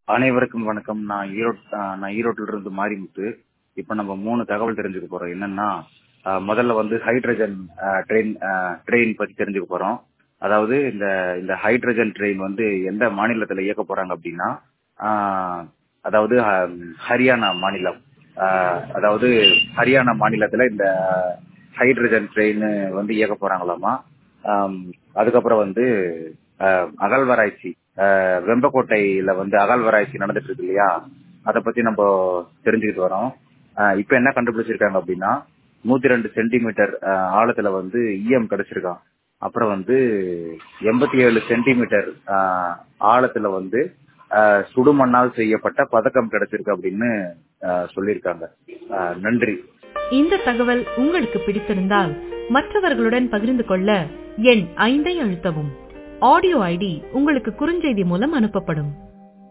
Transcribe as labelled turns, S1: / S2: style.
S1: அனைவருக்கும் வணக்கம் நான் ஈரோட் ஆஹ் நான் ஈரோட்டில இருந்து மாரிமுத்து இப்ப நம்ம மூணு தகவல் தெரிஞ்சுக்க போறோம் என்னன்னா ஆஹ் முதல்ல வந்து ஹைட்ரஜன் ட்ரெயின் ட்ரெயின் பத்தி தெரிஞ்சுக்க போறோம் அதாவது இந்த இந்த ஹைட்ரஜன் ட்ரெயின் வந்து எந்த மாநிலத்துல இயக்க போறாங்க அப்படின்னா ஆஹ் அதாவது ஹ- ஹரியானா மாநிலம் ஆஹ் அதாவது ஹரியானா மாநிலத்துல இந்த ஹைட்ரஜன் ட்ரெயின் வந்து இயக்க போறாங்களாமா ஆம், அதுக்கப்புறம் வந்து ஆஹ், அகழ்வாராய்ச்சி ஆஹ், வெம்பக்கோட்டையில வந்து அகழ்வாராய்ச்சி நடந்துட்டு இருக்கு இல்லையா அதை பத்தி நம்ம தெரிஞ்சுக்கிட்டு வரோம் ஆஹ், இப்ப என்ன கண்டுபிடிச்சிருக்காங்க அப்படின்னா நூத்தி ரெண்டு சென்டிமீட்டர் ஆழத்துல வந்து ஈயம் கிடைச்சிருக்கான் அப்புறம் வந்து எண்பத்தி ஏழு சென்டிமீட்டர் ஆழத்துல வந்து ஆஹ், சுடுமண்ணால் செய்யப்பட்ட பதக்கம் கிடைச்சிருக்கு அப்படின்னு ஆஹ், சொல்லியிருக்காங்க ஆஹ், நன்றி
S2: இந்த தகவல் உங்களுக்கு பிடித்திருந்தால் மற்றவர்களுடன் பகிர்ந்து கொள்ள எண் ஐந்தை அழுத்தவும் ஆடியோ ஐடி உங்களுக்கு குறுஞ்செய்தி மூலம் அனுப்பப்படும்